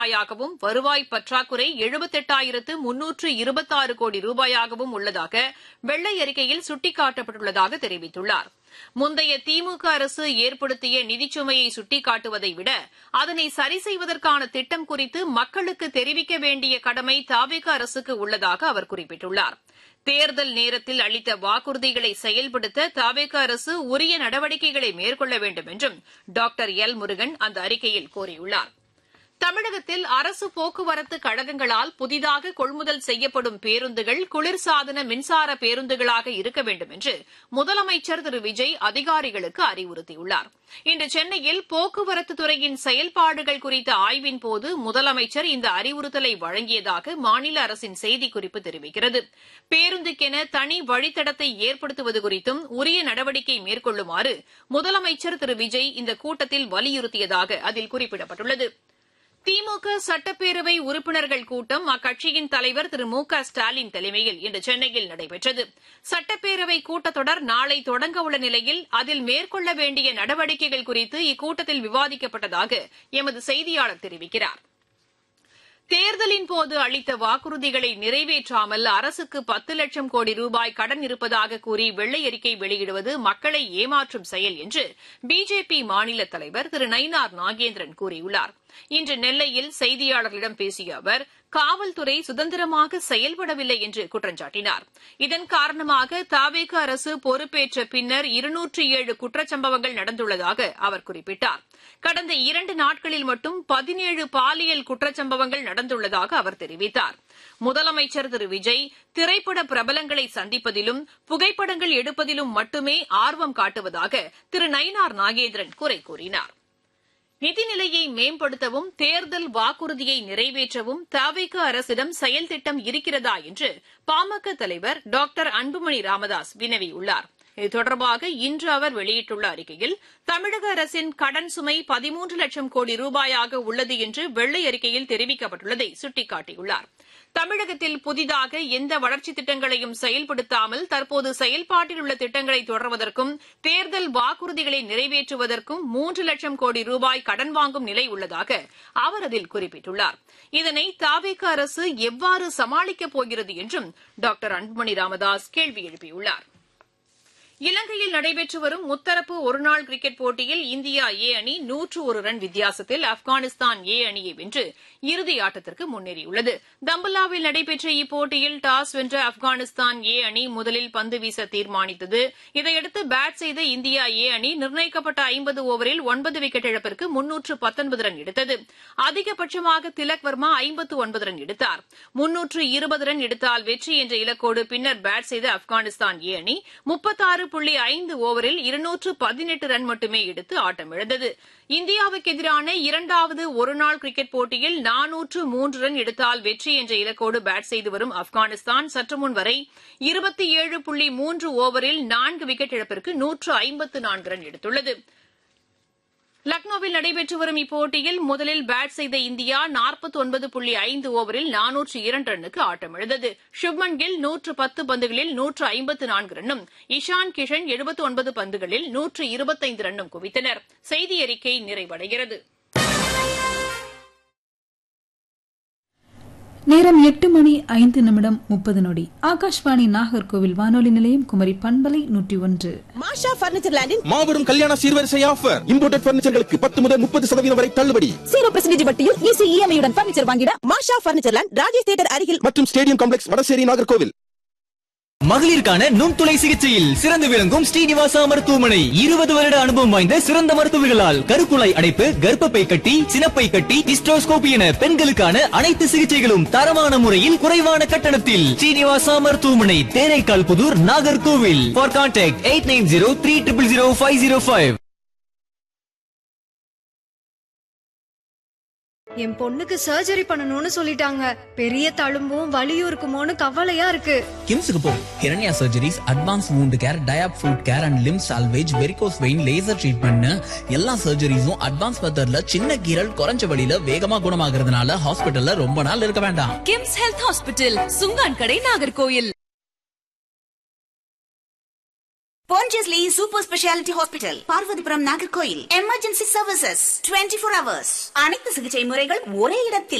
ரூபாயாகவும் வருவாய் பற்றாக்குறை எழுபத்தெட்டாயிரத்து முன்னூற்று இருபத்தாறு கோடி ரூபாயாகவும் உள்ளதாக வெள்ளை அறிக்கையில் சுட்டிக்காட்டப்பட்டுள்ளதாக தெரிவித்துள்ளார் முந்தைய திமுக அரசு ஏற்படுத்திய நிதிச்சுமையை சுட்டிக்காட்டுவதை விட அதனை சரி செய்வதற்கான திட்டம் குறித்து மக்களுக்கு தெரிவிக்க வேண்டிய கடமை தாவேக அரசுக்கு உள்ளதாக அவர் குறிப்பிட்டுள்ளார் தேர்தல் நேரத்தில் அளித்த வாக்குறுதிகளை செயல்படுத்த தாவேக அரசு உரிய நடவடிக்கைகளை மேற்கொள்ள வேண்டும் என்றும் டாக்டர் எல் முருகன் அந்த அறிக்கையில் கோரியுள்ளார் தமிழகத்தில் அரசு போக்குவரத்து கழகங்களால் புதிதாக கொள்முதல் செய்யப்படும் பேருந்துகள் குளிர்சாதன மின்சார பேருந்துகளாக இருக்க வேண்டும் என்று முதலமைச்சர் திரு விஜய் அதிகாரிகளுக்கு அறிவுறுத்தியுள்ளார் இன்று சென்னையில் போக்குவரத்து துறையின் செயல்பாடுகள் குறித்த ஆய்வின்போது முதலமைச்சர் இந்த அறிவுறுத்தலை வழங்கியதாக மாநில அரசின் செய்திக்குறிப்பு தெரிவிக்கிறது பேருந்துக்கென தனி வழித்தடத்தை ஏற்படுத்துவது குறித்தும் உரிய நடவடிக்கை மேற்கொள்ளுமாறு முதலமைச்சர் திரு விஜய் இந்த கூட்டத்தில் வலியுறுத்தியதாக அதில் குறிப்பிடப்பட்டுள்ளது திமுக சட்டப்பேரவை உறுப்பினர்கள் கூட்டம் அக்கட்சியின் தலைவர் திரு மு க ஸ்டாலின் தலைமையில் இன்று சென்னையில் நடைபெற்றது சட்டப்பேரவை கூட்டத்தொடர் நாளை தொடங்கவுள்ள நிலையில் அதில் மேற்கொள்ள வேண்டிய நடவடிக்கைகள் குறித்து இக்கூட்டத்தில் விவாதிக்கப்பட்டதாக எமது செய்தியாளர் தெரிவிக்கிறார் தேர்தலின்போது அளித்த வாக்குறுதிகளை நிறைவேற்றாமல் அரசுக்கு பத்து லட்சம் கோடி ரூபாய் கடன் இருப்பதாக கூறி வெள்ளை அறிக்கை வெளியிடுவது மக்களை ஏமாற்றும் செயல் என்று பிஜேபி மாநில தலைவர் திரு நயினார் நாகேந்திரன் கூறியுள்ளார் இன்று நெல்லையில் செய்தியாளர்களிடம் பேசிய அவர் காவல்துறை சுதந்திரமாக செயல்படவில்லை என்று குற்றம் சாட்டினார் இதன் காரணமாக தாவேக அரசு பொறுப்பேற்ற பின்னர் இருநூற்று ஏழு குற்றச்சம்பவங்கள் நடந்துள்ளதாக அவர் குறிப்பிட்டார் கடந்த இரண்டு நாட்களில் மட்டும் பதினேழு பாலியல் குற்றச்சம்பவங்கள் நடந்துள்ளதாக அவர் தெரிவித்தார் முதலமைச்சர் திரு விஜய் திரைப்பட பிரபலங்களை சந்திப்பதிலும் புகைப்படங்கள் எடுப்பதிலும் மட்டுமே ஆர்வம் காட்டுவதாக திரு நயினார் நாகேந்திரன் குறை கூறினார் நிதிநிலையை மேம்படுத்தவும் தேர்தல் வாக்குறுதியை நிறைவேற்றவும் தவிக அரசிடம் செயல் திட்டம் இருக்கிறதா என்று பாமக தலைவர் டாக்டர் அன்புமணி ராமதாஸ் வினவியுள்ளார் இது தொடர்பாக இன்று அவர் வெளியிட்டுள்ள அறிக்கையில் தமிழக அரசின் கடன் சுமை பதிமூன்று லட்சம் கோடி ரூபாயாக உள்ளது என்று வெள்ளை அறிக்கையில் தெரிவிக்கப்பட்டுள்ளதை சுட்டிக்காட்டியுள்ளார் தமிழகத்தில் புதிதாக எந்த வளர்ச்சித் திட்டங்களையும் செயல்படுத்தாமல் தற்போது செயல்பாட்டில் உள்ள திட்டங்களை தொடர்வதற்கும் தேர்தல் வாக்குறுதிகளை நிறைவேற்றுவதற்கும் மூன்று லட்சம் கோடி ரூபாய் கடன் வாங்கும் நிலை உள்ளதாக அவர் அதில் குறிப்பிட்டுள்ளார் இதனை தாவேக அரசு எவ்வாறு சமாளிக்கப் போகிறது என்றும் டாக்டர் அன்புமணி ராமதாஸ் கேள்வி எழுப்பியுள்ளார் இலங்கையில் நடைபெற்று வரும் முத்தரப்பு ஒருநாள் கிரிக்கெட் போட்டியில் இந்தியா ஏ அணி நூற்று ஒரு ரன் வித்தியாசத்தில் ஆப்கானிஸ்தான் ஏ அணியை வென்று இறுதி ஆட்டத்திற்கு முன்னேறியுள்ளது தம்பல்லாவில் நடைபெற்ற இப்போட்டியில் டாஸ் வென்ற ஆப்கானிஸ்தான் ஏ அணி முதலில் பந்து வீச தீர்மானித்தது இதையடுத்து பேட் செய்த இந்தியா ஏ அணி நிர்ணயிக்கப்பட்ட ஐம்பது ஓவரில் ஒன்பது விக்கெட் இழப்பிற்கு முன்னூற்று பத்தொன்பது ரன் எடுத்தது அதிகபட்சமாக திலக் வர்மா ஐம்பத்து ஒன்பது ரன் எடுத்தார் முன்னூற்று இருபது ரன் எடுத்தால் வெற்றி என்ற இலக்கோடு பின்னர் பேட் செய்த ஆப்கானிஸ்தான் ஏ அணி முப்பத்தாறு புள்ளி ஐந்து ஓவரில் இருநூற்று பதினெட்டு ரன் மட்டுமே எடுத்து ஆட்டமிழந்தது இந்தியாவுக்கு எதிரான இரண்டாவது ஒருநாள் கிரிக்கெட் போட்டியில் நானூற்று மூன்று ரன் எடுத்தால் வெற்றி என்ற இலக்கோடு பேட் செய்து வரும் ஆப்கானிஸ்தான் சற்றுமுன் வரை இருபத்தி ஏழு புள்ளி மூன்று ஓவரில் நான்கு விக்கெட் இழப்பிற்கு நூற்று ஐம்பத்து நான்கு ரன் எடுத்துள்ளது லக்னோவில் நடைபெற்று வரும் இப்போட்டியில் முதலில் பேட் செய்த இந்தியா நாற்பத்தி ஒன்பது புள்ளி ஐந்து ஓவரில் நானூற்று இரண்டு ரன்னுக்கு ஆட்டமிழந்தது சுப்மன் கில் நூற்று பத்து பந்துகளில் நூற்று ஐம்பத்து நான்கு ரன்னும் இஷான் கிஷன் எழுபத்து ஒன்பது பந்துகளில் நூற்று இருபத்தைந்து ரன்னும் குவித்தனர் செய்தி அறிக்கை நிறைவடைகிறது நேரம் எட்டு மணி ஐந்து நிமிடம் முப்பது நொடி ஆகாஷ்வாணி நாகர்கோவில் வானொலி நிலையம் குமரி பண்பலை நூற்றி ஒன்று மாஷா பர்னிச்சர் லேண்டின் மாபெரும் கல்யாண சீர்வரிசை ஆஃபர் இம்போர்டட் பர்னிச்சர்களுக்கு பத்து முதல் முப்பது சதவீதம் வரை தள்ளுபடி ஜீரோ பெர்சன்டேஜ் வட்டியில் ஈஸி இஎம்ஐ உடன் பர்னிச்சர் வாங்கிட Masha furniture land Rajesh theatre அருகில் மற்றும் ஸ்டேடியம் காம்ப்ளெக்ஸ் வடசேரி நாகர்கோவில் மகளிருக்கான நுண்துளை சிகிச்சையில் சிறந்து விளங்கும் ஸ்ரீனிவாசா மருத்துவமனை இருபது வருட அனுபவம் வாய்ந்த சிறந்த மருத்துவர்களால் கருக்குழாய் அடைப்பு கர்ப்பப்பை கட்டி சினப்பை கட்டி ஹிஸ்டோஸ்கோபி என பெண்களுக்கான அனைத்து சிகிச்சைகளும் தரமான முறையில் குறைவான கட்டணத்தில் ஸ்ரீனிவாசா மருத்துவமனை Theraikal Puthur Nagercoil for contact eight nine zero three triple zero five zero five என் பொண்ணுக்கு சர்ஜரி பண்ணணும்னு சொல்லிட்டாங்க பெரிய தழும்பும் வலியும் இருக்குமோன்னு கவலையா இருக்கு கிம்ஸுக்கு போ Hiranya surgeries advance wound care diabetic foot care and limb salvage varicose vein laser ட்ரீட்மெண்ட்னு எல்லா சர்ஜரிஸும் அட்வான்ஸ் மெத்தட்ல சின்ன கீரல் குறைஞ்ச வழியில வேகமா குணமாகறதுனால ஹாஸ்பிட்டல்ல ரொம்ப நாள் இருக்க வேண்டாம் KIMS health hospital Sungankadai Nagercoil Pondicherry super speciality hospital Parvathipuram Nagercoil emergency services 24 four hours அனைத்து சிகிச்சை முறைகள் ஒரே இடத்தில்